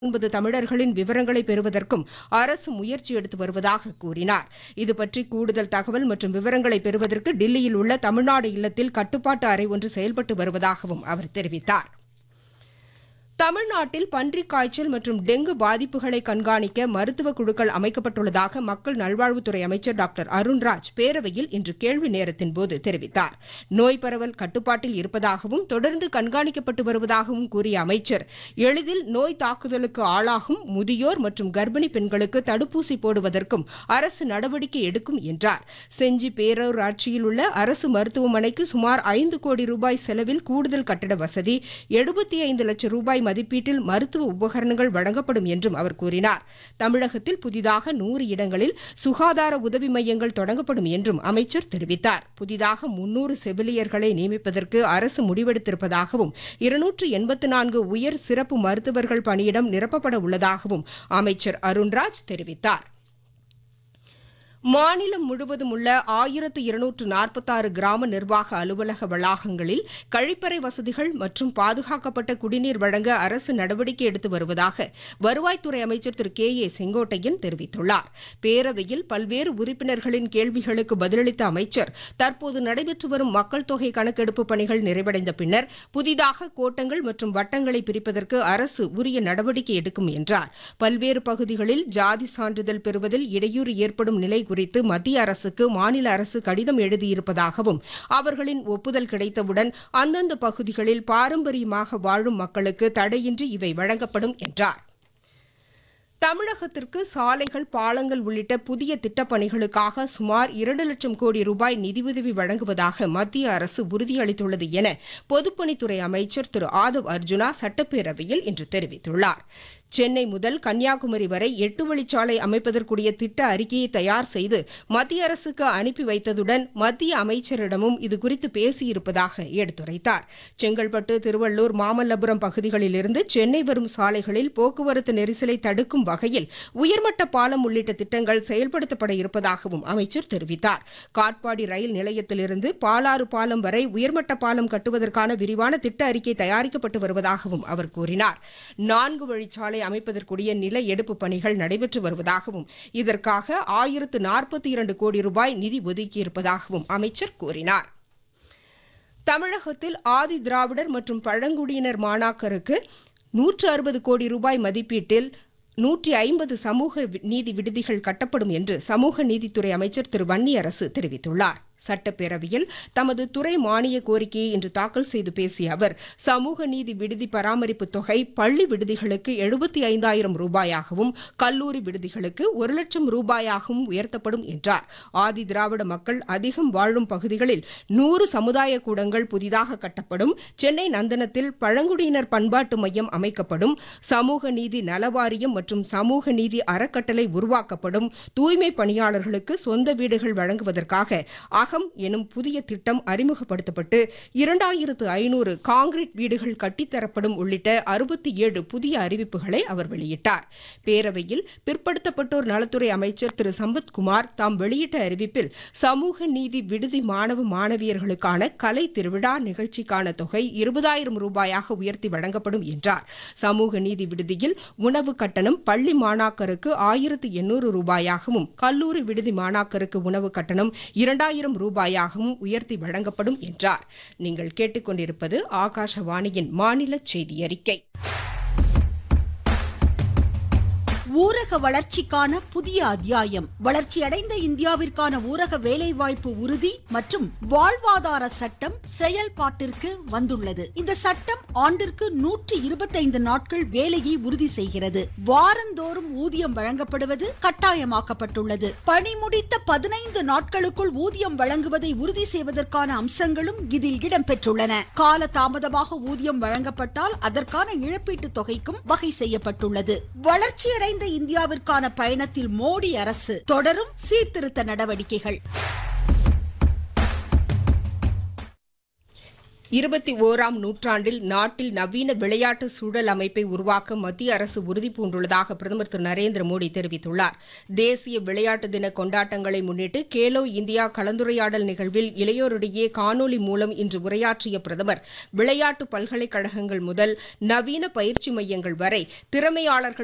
ஒன்பது தமிழர்களின் விவரங்களை பெறுவதற்கும் அரசு முயற்சி எடுத்து வருவதாக கூறினார் இதுபற்றி கூடுதல் தகவல் மற்றும் விவரங்களை பெறுவதற்கு டில்லியில் உள்ள தமிழ்நாடு இல்லத்தில் கட்டுப்பாட்டு அறை ஒன்று செயல்பட்டு வருவதாகவும் அவர் தெரிவித்தார் தமிழ்நாட்டில் பன்றிக் காய்ச்சல் மற்றும் டெங்கு பாதிப்புகளை கண்காணிக்க மருத்துவ குழுக்கள் அமைக்கப்பட்டுள்ளதாக மக்கள் நல்வாழ்வுத்துறை அமைச்சர் டாக்டர் அருண்ராஜ் பேரவையில் இன்று கேள்வி நேரத்தின் போது தெரிவித்தார் நோய் பரவல் கட்டுப்பாட்டில் இருப்பதாகவும் தொடர்ந்து கண்காணிக்கப்பட்டு வருவதாகவும் கூறிய அமைச்சர் எளிதில் நோய் தாக்குதலுக்கு ஆளாகும் முதியோர் மற்றும் கர்ப்பிணி பெண்களுக்கு தடுப்பூசி போடுவதற்கும் அரசு நடவடிக்கை எடுக்கும் என்றார் செஞ்சி பேரூராட்சியில் உள்ள அரசு மருத்துவமனைக்கு சுமார் ஐந்து கோடி ரூபாய் செலவில் கூடுதல் கட்டட வசதி எழுபத்தி ஐந்து லட்சம் ரூபாய் மதிப்பீட்டில் மருத்துவ உபகரணங்கள் வழங்கப்படும் என்றும் அவர் கூறினார் தமிழகத்தில் புதிதாக நூறு இடங்களில் சுகாதார உதவி மையங்கள் தொடங்கப்படும் என்றும் அமைச்சர் தெரிவித்தார் புதிதாக முன்னூறு செவிலியர்களை நியமிப்பதற்கு அரசு முடிவெடுத்திருப்பதாகவும் இருநூற்று எண்பத்து நான்கு உயர் சிறப்பு மருத்துவர்கள் பணியிடம் நிரப்பப்பட உள்ளதாகவும் அமைச்சர் அருண்ராஜ் தெரிவித்தார் மாநிலம் முழுவதும் உள்ள ஆயிரத்து இருநூற்று நாற்பத்தாறு கிராம நிர்வாக அலுவலக வளாகங்களில் கழிப்பறை வசதிகள் மற்றும் பாதுகாக்கப்பட்ட குடிநீர் வழங்க அரசு நடவடிக்கை எடுத்து வருவதாக வருவாய்த்துறை அமைச்சர் திரு கே ஏ செங்கோட்டையன் தெரிவித்துள்ளார் பேரவையில் பல்வேறு உறுப்பினர்களின் கேள்விகளுக்கு பதிலளித்த அமைச்சர் தற்போது நடைபெற்று வரும் மக்கள் தொகை கணக்கெடுப்பு பணிகள் நிறைவடைந்த பின்னர் புதிதாக கோட்டங்கள் மற்றும் வட்டங்களை பிரிப்பதற்கு அரசு உரிய நடவடிக்கை எடுக்கும் என்றார் பல்வேறு பகுதிகளில் ஜாதி சான்றிதழ் பெறுவதில் இடையூறு ஏற்படும் நிலை குறித்து மத்திய அரசுக்கு மாநில அரசு கடிதம் எழுதியிருப்பதாகவும் அவர்களின் ஒப்புதல் கிடைத்தவுடன் அந்தந்த பகுதிகளில் பாரம்பரியமாக வாழும் மக்களுக்கு தடையின்றி இவை வழங்கப்படும் என்றார் தமிழகத்திற்கு சாலைகள் பாலங்கள் உள்ளிட்ட புதிய திட்டப்பணிகளுக்காக சுமார் இரண்டு லட்சம் கோடி ரூபாய் நிதியுதவி வழங்குவதாக மத்திய அரசு உறுதியளித்துள்ளது என பொதுப்பணித்துறை அமைச்சர் திரு ஆதவ் அர்ஜுனா சட்டப்பேரவையில் இன்று தெரிவித்துள்ளார் சென்னை முதல் கன்னியாகுமரி வரை எட்டு வழிச்சாலை அமைப்பதற்குரிய திட்ட அறிக்கையை தயார் செய்து மத்திய அரசுக்கு அனுப்பி வைத்ததுடன் மத்திய அமைச்சரிடமும் இதுகுறித்து பேசியிருப்பதாக எடுத்துரைத்தார் செங்கல்பட்டு திருவள்ளூர் மாமல்லபுரம் பகுதிகளிலிருந்து சென்னை வரும் சாலைகளில் போக்குவரத்து நெரிசலை தடுக்கும் வகையில் உயர்மட்ட பாலம் உள்ளிட்ட திட்டங்கள் செயல்படுத்தப்பட இருப்பதாகவும் அமைச்சர் தெரிவித்தார் காட்பாடி ரயில் நிலையத்திலிருந்து பாலாறு பாலம் வரை உயர்மட்ட பாலம் கட்டுவதற்கான விரிவான திட்ட அறிக்கை தயாரிக்கப்பட்டு வருவதாகவும் அவர் கூறினார் நான்கு வழிச்சாலை அமைப்பதற்குரிய நில எடுப்பு பணிகள் நடைபெற்று வருவதாகவும் இதற்காக ஆயிரத்து நாற்பத்தி இரண்டு கோடி ரூபாய் நிதி ஒதுக்கியிருப்பதாகவும் அமைச்சர் கூறினார் தமிழகத்தில் ஆதி திராவிடர் மற்றும் பழங்குடியினர் மாணாக்கருக்கு நூற்று அறுபது கோடி ரூபாய் மதிப்பீட்டில் நூற்றி ஐம்பது சமூக நீதி விடுதிகள் கட்டப்படும் என்று சமூக நீதித்துறை அமைச்சர் திரு வன்னியரசு தெரிவித்துள்ளார் சட்டப்பேரவையில் தமது துறை மானிய கோரிக்கையை இன்று தாக்கல் செய்து பேசிய அவர் சமூக நீதி விடுதி பராமரிப்பு தொகை பள்ளி விடுதிகளுக்கு எழுபத்தி ஐந்தாயிரம் ரூபாயாகவும் கல்லூரி விடுதிகளுக்கு ஒரு லட்சம் ரூபாயாகவும் உயர்த்தப்படும் என்றார் ஆதி திராவிட மக்கள் அதிகம் வாழும் பகுதிகளில் நூறு சமுதாய கூடங்கள் புதிதாக கட்டப்படும் சென்னை நந்தனத்தில் பழங்குடியினர் பண்பாட்டு மையம் அமைக்கப்படும் சமூக நீதி நலவாரியம் மற்றும் சமூக நீதி அறக்கட்டளை உருவாக்கப்படும் தூய்மை பணியாளர்களுக்கு சொந்த வீடுகள் வழங்குவதற்காக அகம் எனும் புதிய திட்டம் அறிமுகப்படுத்தப்பட்டு இரண்டாயிரத்து ஐநூறு காங்கிரீட் வீடுகள் கட்டித்தரப்படும் உள்ளிட்ட அறுபத்தி ஏழு புதிய அறிவிப்புகளை அவர் வெளியிட்டார் பேரவையில் பிற்படுத்தப்பட்டோர் நலத்துறை அமைச்சர் திரு சம்பத்குமார் தாம் வெளியிட்ட அறிவிப்பில் சமூக நீதி விடுதி மாணவ மாணவியர்களுக்கான கலை திருவிழா நிகழ்ச்சிக்கான தொகை இருபதாயிரம் ரூபாயாக உயர்த்தி வழங்கப்படும் என்றார் சமூக நீதி விடுதியில் உணவு கட்டணம் பள்ளி மாணாக்கருக்கு ஆயிரத்து எண்ணூறு ரூபாயாகவும் கல்லூரி விடுதி மாணாக்கருக்கு உணவு கட்டணம் இரண்டாயிரம் ரூபாயாகவும் உயர்த்தி வழங்கப்படும் என்றார் நீங்கள் கேட்டுக்கொண்டிருப்பது ஆகாஷவாணியின் மாநில செய்தி அறிக்கை ஊரக வளர்ச்சிக்கான புதிய அத்தியாயம் வளர்ச்சியடைந்த இந்தியாவிற்கான ஊரக வேலைவாய்ப்பு உறுதி மற்றும் வாழ்வாதார சட்டம் செயல்பாட்டிற்கு வந்துள்ளது இந்த சட்டம் ஆண்டிற்கு நூற்றி இருபத்தைந்து நாட்கள் வேலையை உறுதி செய்கிறது வாரந்தோறும் ஊதியம் வழங்கப்படுவது கட்டாயமாக்கப்பட்டுள்ளது பணி முடித்த பதினைந்து நாட்களுக்குள் ஊதியம் வழங்குவதை உறுதி செய்வதற்கான அம்சங்களும் இதில் இடம்பெற்றுள்ளன கால தாமதமாக ஊதியம் வழங்கப்பட்டால் அதற்கான இழப்பீட்டு தொகைக்கும் வகை செய்யப்பட்டுள்ளது வளர்ச்சியடைந்த வளர்ந்த இந்தியாவிற்கான பயணத்தில் மோடி அரசு தொடரும் சீர்திருத்த நடவடிக்கைகள் இருபத்தி ஓராம் நூற்றாண்டில் நாட்டில் நவீன விளையாட்டு சூழல் அமைப்பை உருவாக்க மத்திய அரசு உறுதிபூண்டுள்ளதாக பிரதமர் திரு நரேந்திர மோடி தெரிவித்துள்ளார் தேசிய விளையாட்டு தின கொண்டாட்டங்களை முன்னிட்டு கேலோ இந்தியா கலந்துரையாடல் நிகழ்வில் இளையோரிடையே காணொலி மூலம் இன்று உரையாற்றிய பிரதமர் விளையாட்டு பல்கலைக்கழகங்கள் முதல் நவீன பயிற்சி மையங்கள் வரை திறமையாளர்கள்